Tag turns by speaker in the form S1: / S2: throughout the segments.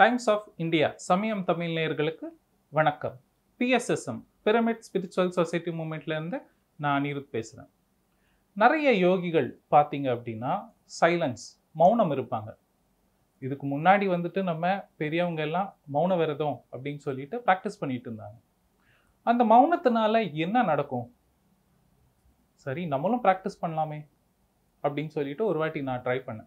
S1: times of India சமயம் தமிழ் நேயர்களுக்கு வணக்கம் பிஎஸ்எஸ்எம் பிரமிட் ஸ்பிரிச்சுவல் சொசைட்டி மூமெண்ட்ல இருந்து நான் அனிருத் பேசுகிறேன் நிறைய யோகிகள் பார்த்தீங்க அப்படின்னா சைலன்ஸ் மௌனம் இருப்பாங்க இதுக்கு முன்னாடி வந்துட்டு நம்ம பெரியவங்க எல்லாம் மௌன விரதம் அப்படின்னு சொல்லிட்டு ப்ராக்டிஸ் பண்ணிட்டு இருந்தாங்க அந்த மௌனத்தினால என்ன நடக்கும் சரி நம்மளும் ப்ராக்டிஸ் பண்ணலாமே அப்படின்னு சொல்லிட்டு ஒரு வாட்டி நான் ட்ரை பண்ணேன்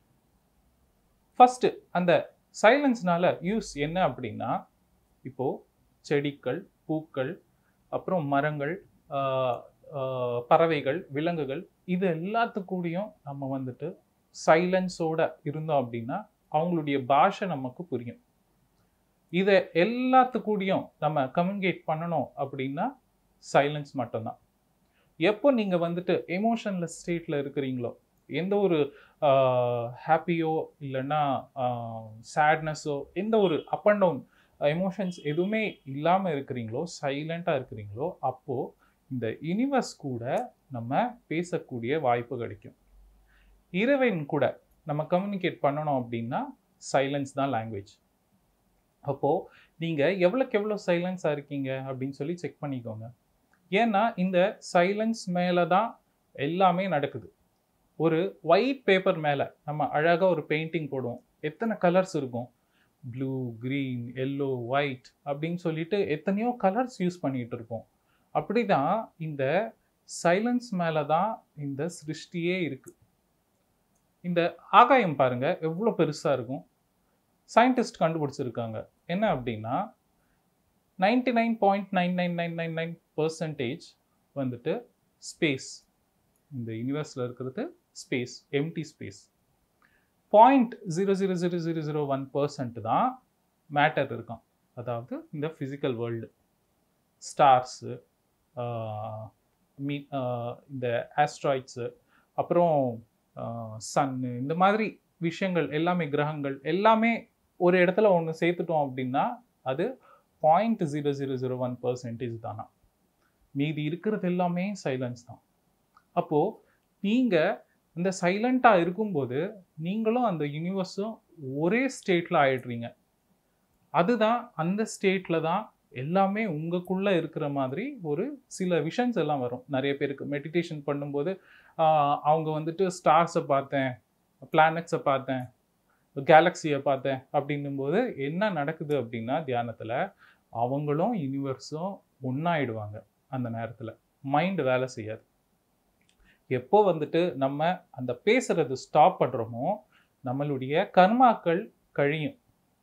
S1: ஃபஸ்ட்டு அந்த சைலன்ஸ்னால யூஸ் என்ன அப்படின்னா இப்போது செடிகள் பூக்கள் அப்புறம் மரங்கள் ஆஹ், ஆஹ், பறவைகள் விலங்குகள் இது எல்லாத்துக்கூடயும் நம்ம வந்துட்டு சைலன்ஸோட இருந்தோம் அப்படின்னா அவங்களுடைய பாஷை நமக்கு புரியும் இதை எல்லாத்துக்கூடயும் நம்ம கம்யூனிகேட் பண்ணணும் அப்படின்னா சைலன்ஸ் மட்டும்தான் எப்போ நீங்கள் வந்துட்டு எமோஷன்லெஸ் ஸ்டேட்டில் இருக்கிறீங்களோ எந்த ஒரு ஹாப்பியோ இல்லைன்னா சேட்னஸோ எந்த ஒரு அப் அண்ட் டவுன் எமோஷன்ஸ் எதுவுமே இல்லாமல் இருக்கிறீங்களோ சைலண்ட்டாக இருக்கிறீங்களோ அப்போது இந்த யூனிவர்ஸ் கூட நம்ம பேசக்கூடிய வாய்ப்பு கிடைக்கும் இறைவன் கூட நம்ம கம்யூனிகேட் பண்ணணும் அப்படின்னா சைலன்ஸ் தான் லாங்குவேஜ் அப்போது நீங்கள் எவ்வளோக்கு எவ்வளோ சைலன்ஸாக இருக்கீங்க அப்படின்னு சொல்லி செக் பண்ணிக்கோங்க ஏன்னா இந்த சைலன்ஸ் மேலே தான் எல்லாமே நடக்குது ஒரு ஒயிட் பேப்பர் மேலே நம்ம அழகாக ஒரு பெயிண்டிங் போடுவோம் எத்தனை கலர்ஸ் இருக்கும் ப்ளூ க்ரீன் எல்லோ ஒயிட் அப்படின்னு சொல்லிட்டு எத்தனையோ கலர்ஸ் யூஸ் பண்ணிட்டு இருப்போம் அப்படிதான் இந்த சைலன்ஸ் மேலே தான் இந்த சிருஷ்டியே இருக்கு இந்த ஆகாயம் பாருங்க எவ்வளோ பெருசாக இருக்கும் சயின்டிஸ்ட் கண்டுபிடிச்சிருக்காங்க என்ன அப்படின்னா ninety nine point nine nine nine nine nine percentage வந்துட்டு ஸ்பேஸ் இந்த யூனிவர்ஸில் இருக்கிறது space empty space point zero zero zero zero zero one percent தான் மேட்டர் இருக்கும் அதாவது இந்த ஃபிசிக்கல் வேர்ல்டு ஸ்டார்ஸு மீ இந்த ஆஸ்ட்ராய்ட்ஸு அப்புறம் சன்னு இந்த மாதிரி விஷயங்கள் எல்லாமே கிரகங்கள் எல்லாமே ஒரு இடத்துல ஒன்று சேர்த்துட்டோம் அப்படின்னா அது point zero zero zero one percentage தானா மீதி இருக்கிறது எல்லாமே சைலன்ஸ் தான் அப்போது நீங்கள் இந்த சைலண்ட்டாக இருக்கும்போது நீங்களும் அந்த யூனிவர்ஸும் ஒரே ஸ்டேட்டில் ஆயிடுறீங்க அதுதான் அந்த ஸ்டேட்டில் தான் எல்லாமே உங்களுக்குள்ளே இருக்கிற மாதிரி ஒரு சில விஷன்ஸ் எல்லாம் வரும் நிறைய பேருக்கு மெடிடேஷன் பண்ணும்போது ஆஹ், அவங்க வந்துட்டு ஸ்டார்ஸை பார்த்தேன் பிளானட்ஸை பார்த்தேன் கேலக்ஸியை பார்த்தேன் அப்படின்னும்போது என்ன நடக்குது அப்படின்னா தியானத்தில் அவங்களும் யூனிவர்ஸும் ஒன்றாயிடுவாங்க அந்த நேரத்தில் மைண்ட் வேலை செய்யாது எப்போ வந்துட்டு நம்ம அந்த பேசுறது ஸ்டாப் பண்ணுறோமோ நம்மளுடைய கர்மாக்கள் கழியும்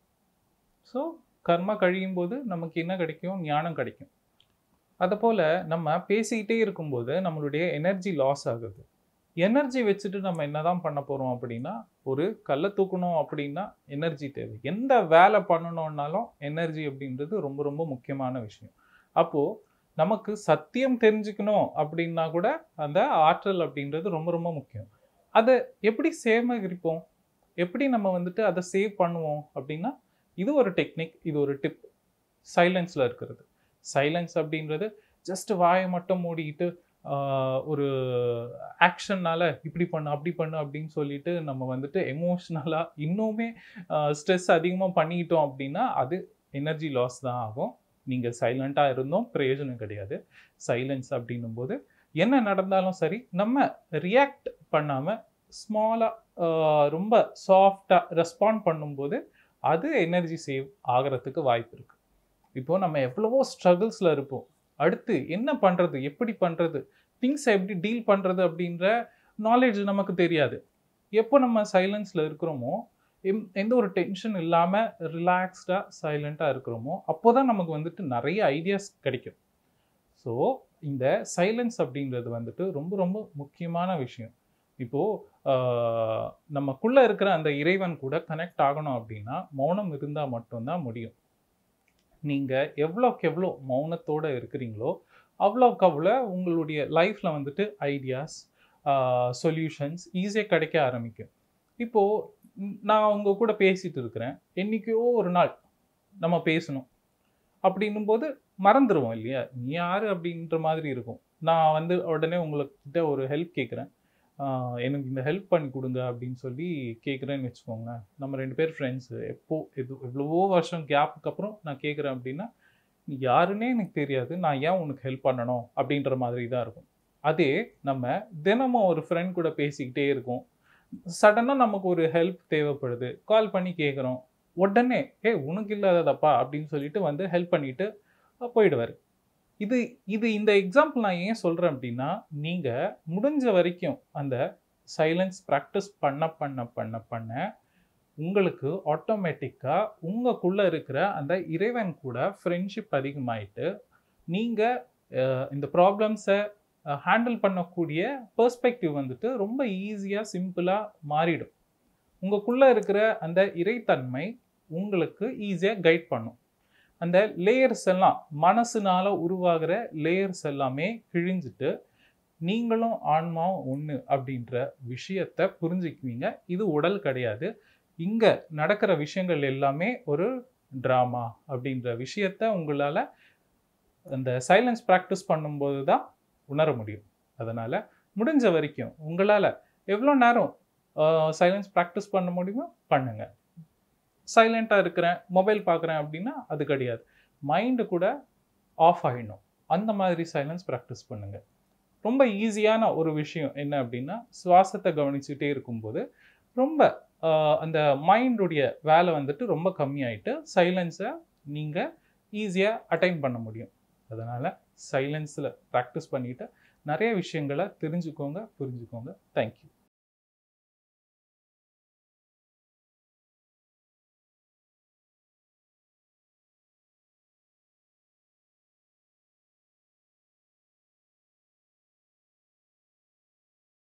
S1: ஸோ கர்மா கழியும் போது நமக்கு என்ன கிடைக்கும் ஞானம் கிடைக்கும் அதுபோல் நம்ம பேசிக்கிட்டே இருக்கும்போது நம்மளுடைய எனர்ஜி லாஸ் ஆகுது எனர்ஜி வச்சுட்டு நம்ம என்னதான் பண்ண போகிறோம் அப்படின்னா ஒரு கல்லை தூக்கணும் அப்படின்னா எனர்ஜி தேவை எந்த வேலை பண்ணணும்னாலும் எனர்ஜி அப்படின்றது ரொம்ப ரொம்ப முக்கியமான விஷயம் அப்போது நமக்கு சத்தியம் தெரிஞ்சுக்கணும் அப்படின்னா கூட அந்த ஆற்றல் அப்படின்றது ரொம்ப ரொம்ப முக்கியம் அதை எப்படி சேகரிப்போம் எப்படி நம்ம வந்துட்டு அதை சேவ் பண்ணுவோம் அப்படின்னா இது ஒரு டெக்னிக் இது ஒரு டிப் சைலன்ஸில் இருக்கிறது சைலன்ஸ் அப்படின்றது ஜஸ்ட் வாயை மட்டும் மூடிக்கிட்டு ஆஹ், ஒரு ஆக்ஷன்னால இப்படி பண்ணு அப்படி பண்ணு அப்படின்னு சொல்லிட்டு நம்ம வந்துட்டு எமோஷ்னலாக இன்னுமே ஸ்ட்ரெஸ் அதிகமாக பண்ணிக்கிட்டோம் அப்படின்னா அது எனர்ஜி லாஸ் தான் ஆகும் நீங்கள் சைலண்ட்டாக இருந்தும் பிரயோஜனம் கிடையாது சைலன்ஸ் அப்படின்னும் போது என்ன நடந்தாலும் சரி நம்ம ரியாக்ட் பண்ணாமல் ஸ்மாலாக ரொம்ப சாஃப்டாக ரெஸ்பாண்ட் பண்ணும்போது அது எனர்ஜி சேவ் ஆகிறதுக்கு வாய்ப்பு இருக்குது இப்போ நம்ம எவ்வளவோ ஸ்ட்ரகிள்ஸில் இருப்போம் அடுத்து என்ன பண்ணுறது எப்படி பண்ணுறது திங்ஸை எப்படி டீல் பண்ணுறது அப்படின்ற நாலேஜ் நமக்கு தெரியாது எப்போ நம்ம சைலன்ஸில் இருக்கிறோமோ எம்- எந்த ஒரு டென்ஷன் இல்லாமல் ரிலாக்ஸ்டாக சைலண்ட்டாக இருக்கிறோமோ அப்போ தான் நமக்கு வந்துட்டு நிறைய ஐடியாஸ் கிடைக்கும் ஸோ இந்த சைலன்ஸ் அப்படின்றது வந்துட்டு ரொம்ப ரொம்ப முக்கியமான விஷயம் இப்போது நமக்குள்ளே இருக்கிற அந்த இறைவன் கூட கனெக்ட் ஆகணும் அப்படின்னா மௌனம் இருந்தால் மட்டும்தான் முடியும் நீங்கள் எவ்வளோக்கு எவ்வளோ மௌனத்தோடு இருக்கிறீங்களோ அவ்வளோக்கு அவ்வளோ உங்களுடைய லைஃப்பில் வந்துட்டு ஐடியாஸ் சொல்யூஷன்ஸ் ஈஸியாக கிடைக்க ஆரம்பிக்கும் இப்போது நான் உங்க கூட பேசிட்டு இருக்கிறேன் என்னைக்கோ ஒரு நாள் நம்ம பேசணும் அப்படின்னும் போது மறந்துடுவோம் இல்லையா நீ யாரு அப்படின்ற மாதிரி இருக்கும் நான் வந்து உடனே உங்கள்கிட்ட ஒரு ஹெல்ப் கேட்குறேன் ஆஹ் எனக்கு இந்த ஹெல்ப் பண்ணி கொடுங்க அப்படின்னு சொல்லி கேட்குறேன்னு வச்சுக்கோங்களேன் நம்ம ரெண்டு பேர் ஃப்ரெண்ட்ஸு எப்போ இது எவ்வளவோ வருஷம் கேப்புக்கு அப்புறம் நான் கேட்குறேன் அப்படின்னா நீ யாருன்னே எனக்கு தெரியாது நான் ஏன் உனக்கு ஹெல்ப் பண்ணணும் அப்படின்ற மாதிரி தான் இருக்கும் அதே நம்ம தினமும் ஒரு ஃப்ரெண்ட் கூட பேசிக்கிட்டே இருக்கோம் சடனாக நமக்கு ஒரு ஹெல்ப் தேவைப்படுது கால் பண்ணி கேட்குறோம் உடனே ஏ உனக்கு இல்லாததப்பா அப்படின்னு சொல்லிட்டு வந்து ஹெல்ப் பண்ணிட்டு போயிடுவார் இது இது இந்த எக்ஸாம்பிள் நான் ஏன் சொல்கிறேன் அப்படின்னா நீங்கள் முடிஞ்ச வரைக்கும் அந்த சைலன்ஸ் ப்ராக்டிஸ் பண்ண பண்ண பண்ண பண்ண உங்களுக்கு ஆட்டோமேட்டிக்காக உங்களுக்குள்ளே இருக்கிற அந்த இறைவன் கூட ஃப்ரெண்ட்ஷிப் அதிகமாயிட்டு நீங்கள் இந்த ப்ராப்ளம்ஸை ஹேண்டில் பண்ணக்கூடிய பெர்ஸ்பெக்டிவ் வந்துட்டு ரொம்ப ஈஸியாக சிம்பிளாக மாறிடும் உங்களுக்குள்ளே இருக்கிற அந்த இறைத்தன்மை உங்களுக்கு ஈஸியாக கைட் பண்ணும் அந்த லேயர்ஸ் எல்லாம் மனசுனால உருவாகிற லேயர்ஸ் எல்லாமே கிழிஞ்சிட்டு நீங்களும் ஆன்மாவும் ஒன்று அப்படின்ற விஷயத்தை புரிஞ்சுக்குவீங்க இது உடல் கிடையாது இங்கே நடக்கிற விஷயங்கள் எல்லாமே ஒரு ட்ராமா அப்படின்ற விஷயத்த உங்களால் அந்த சைலன்ஸ் ப்ராக்டிஸ் பண்ணும்போது தான் உணர முடியும் அதனால் முடிஞ்ச வரைக்கும் உங்களால் எவ்வளோ நேரம் சைலன்ஸ் ப்ராக்டிஸ் பண்ண முடியுமோ பண்ணுங்க சைலண்ட்டாக இருக்கிறேன் மொபைல் பார்க்குறேன் அப்படின்னா அது கிடையாது மைண்டு கூட ஆஃப் ஆகிடணும் அந்த மாதிரி சைலன்ஸ் ப்ராக்டிஸ் பண்ணுங்க ரொம்ப ஈஸியான ஒரு விஷயம் என்ன அப்படின்னா சுவாசத்தை கவனிச்சுட்டே இருக்கும்போது ரொம்ப ஆஹ், அந்த மைண்டுடைய வேலை வந்துட்டு ரொம்ப கம்மியாயிட்டு சைலன்ஸை நீங்கள் ஈஸியாக அட்டைன் பண்ண முடியும் அதனால் சைலன்ஸில் ப்ராக்டிஸ் பண்ணிவிட்டு நிறைய விஷயங்களை தெரிஞ்சுக்கோங்க புரிஞ்சுக்கோங்க தேங்க்யூ